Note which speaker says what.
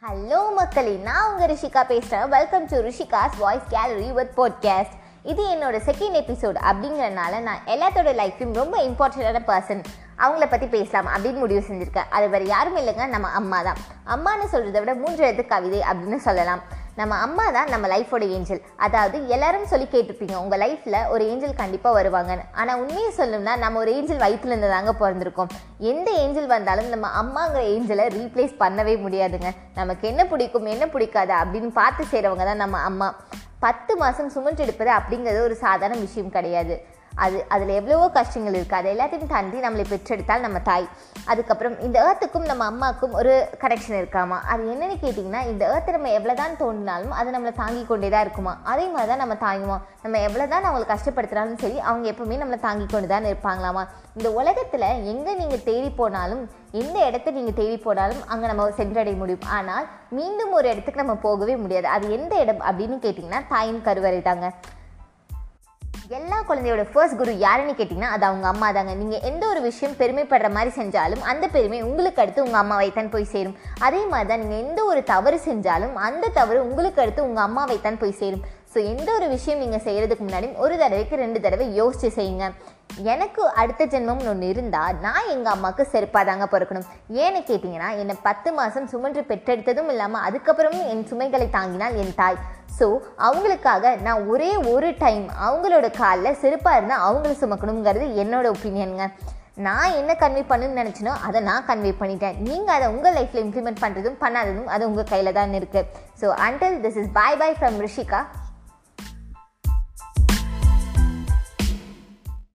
Speaker 1: hello மக்களே நான் உங்கள் ரிஷிகா பேசுகிறேன் welcome to Rishika's voice gallery with podcast இது என்னோட செகண்ட் எபிசோட் அப்படிங்கிறனால நான் எல்லாத்தோட லைஃப்லையும் ரொம்ப இம்பார்ட்டண்டான பர்சன் அவங்கள பற்றி பேசலாம் அப்படின்னு முடிவு செஞ்சுருக்கேன் அது வேறு யாரும் இல்லைங்க நம்ம அம்மா தான் அம்மான்னு சொல்கிறத விட மூன்று எழுத்து கவிதை அப்படின்னு சொல்லலாம் நம்ம அம்மா தான் நம்ம லைஃபோட ஏஞ்சல் அதாவது எல்லாரும் சொல்லி கேட்டிருப்பீங்க உங்கள் லைஃப்பில் ஒரு ஏஞ்சல் கண்டிப்பாக வருவாங்கன்னு ஆனால் உண்மையை சொல்லணும்னா நம்ம ஒரு ஏஞ்சல் வயிற்றுலேருந்து தாங்க பிறந்திருக்கோம் எந்த ஏஞ்சல் வந்தாலும் நம்ம அம்மாங்கிற ஏஞ்சலை ரீப்ளேஸ் பண்ணவே முடியாதுங்க நமக்கு என்ன பிடிக்கும் என்ன பிடிக்காது அப்படின்னு பார்த்து செய்கிறவங்க தான் நம்ம அம்மா பத்து மாதம் சுமன்றெடுப்பது அப்படிங்கிறது ஒரு சாதாரண விஷயம் கிடையாது அது அதில் எவ்வளவோ கஷ்டங்கள் இருக்குது அது எல்லாத்தையும் தாண்டி நம்மளை பெற்றெடுத்தால் நம்ம தாய் அதுக்கப்புறம் இந்த ஏர்த்துக்கும் நம்ம அம்மாவுக்கும் ஒரு கனெக்ஷன் இருக்காமா அது என்னென்னு கேட்டிங்கன்னா இந்த ஏர்த்தை நம்ம எவ்வளோ தான் தோண்டினாலும் அது நம்மளை தாங்கி கொண்டே தான் இருக்குமா அதே மாதிரி தான் நம்ம தாங்குவோம் நம்ம எவ்வளோ தான் அவங்களை கஷ்டப்படுத்தினாலும் சரி அவங்க எப்பவுமே நம்மளை தாங்கி கொண்டு தான் இருப்பாங்களாமா இந்த உலகத்தில் எங்கே நீங்கள் தேடி போனாலும் எந்த இடத்த நீங்கள் தேடி போனாலும் அங்கே நம்ம சென்றடைய முடியும் ஆனால் மீண்டும் ஒரு இடத்துக்கு நம்ம போகவே முடியாது அது எந்த இடம் அப்படின்னு கேட்டிங்கன்னா தாயின் கருவறை தாங்க எல்லா குழந்தையோட ஃபர்ஸ்ட் குரு யாருன்னு கேட்டிங்கன்னா அது அவங்க அம்மா தாங்க நீங்கள் எந்த ஒரு விஷயம் பெருமைப்படுற மாதிரி செஞ்சாலும் அந்த பெருமை உங்களுக்கு அடுத்து உங்கள் அம்மாவை தான் போய் சேரும் அதே மாதிரி தான் நீங்கள் எந்த ஒரு தவறு செஞ்சாலும் அந்த தவறு உங்களுக்கு அடுத்து உங்கள் அம்மாவை தான் போய் சேரும் ஸோ எந்த ஒரு விஷயம் நீங்கள் செய்கிறதுக்கு முன்னாடி ஒரு தடவைக்கு ரெண்டு தடவை யோசிச்சு செய்யுங்க எனக்கு அடுத்த ஜென்மம்னு ஒன்று இருந்தால் நான் எங்கள் அம்மாவுக்கு செருப்பாக தாங்க பிறக்கணும் ஏன்னு கேட்டிங்கன்னா என்னை பத்து மாதம் சுமன்று பெற்றெடுத்ததும் இல்லாமல் அதுக்கப்புறமும் என் சுமைகளை தாங்கினால் என் தாய் ஸோ அவங்களுக்காக நான் ஒரே ஒரு டைம் அவங்களோட காலில் செருப்பாக இருந்தால் அவங்கள சுமக்கணுங்கிறது என்னோட ஒப்பீனியனுங்க நான் என்ன கன்வே பண்ணணும்னு நினச்சினோ அதை நான் கன்வே பண்ணிட்டேன் நீங்கள் அதை உங்கள் லைஃப்பில் இம்ப்ளிமெண்ட் பண்ணுறதும் பண்ணாததும் அது உங்கள் கையில் தான் இருக்குது so until this is bye bye from Rishika